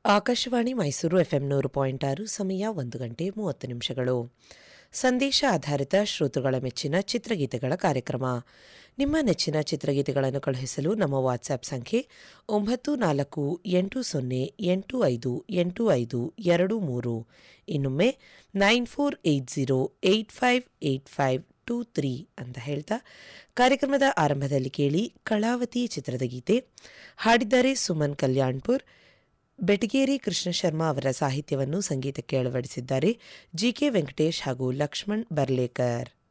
Akashvani Mysuru FM ನೂರು point ಆರು ಸಮಯ ಒಂದು ಗಂಟೆ ಮೂವತ್ತು ನಿಮಿಷಗಳು ಸಂದೇಶ ಆಧಾರಿತ ಶ್ರೋತೃಗಳ ಮೆಚ್ಚಿನ ಚಿತ್ರಗೀತೆಗಳ ಕಾರ್ಯಕ್ರಮ ನಿಮ್ಮ ನೆಚ್ಚಿನ ಚಿತ್ರಗೀತೆಗಳನ್ನು ಕಳುಹಿಸಲು ನಮ್ಮ ವಾಟ್ಸ್ಆಪ್ ಸಂಖ್ಯೆ ಒಂಬತ್ತು ನಾಲ್ಕು ಎಂಟು ಸೊನ್ನೆ ಎಂಟು ಐದು ಎಂಟು ಐದು ಎರಡು ಮೂರು ಇನ್ನೊಮ್ಮೆ nine four eight zero eight five eight five two three ಅಂತ ಹೇಳ್ತಾ ಕಾರ್ಯಕ್ರಮದ ಆರಂಭದಲ್ಲಿ ಕೇಳಿ ಕಳಾವತಿ ಚಿತ್ರದ ಗೀತೆ ಹಾಡಿದ್ದಾರೆ ಸುಮನ್ ಕಲ್ಯಾಣ್ಪುರ್ ಬೆಟಗೇರಿ ಕೃಷ್ಣ ಶರ್ಮಾ ಅವರ ಸಾಹಿತ್ಯವನ್ನು ಸಂಗೀತಕ್ಕೆ ಅಳವಡಿಸಿದ್ದಾರೆ ಜಿಕೆ ವೆಂಕಟೇಶ್ ಹಾಗೂ ಲಕ್ಷ್ಮಣ್ ಬರ್ಲೇಕರ್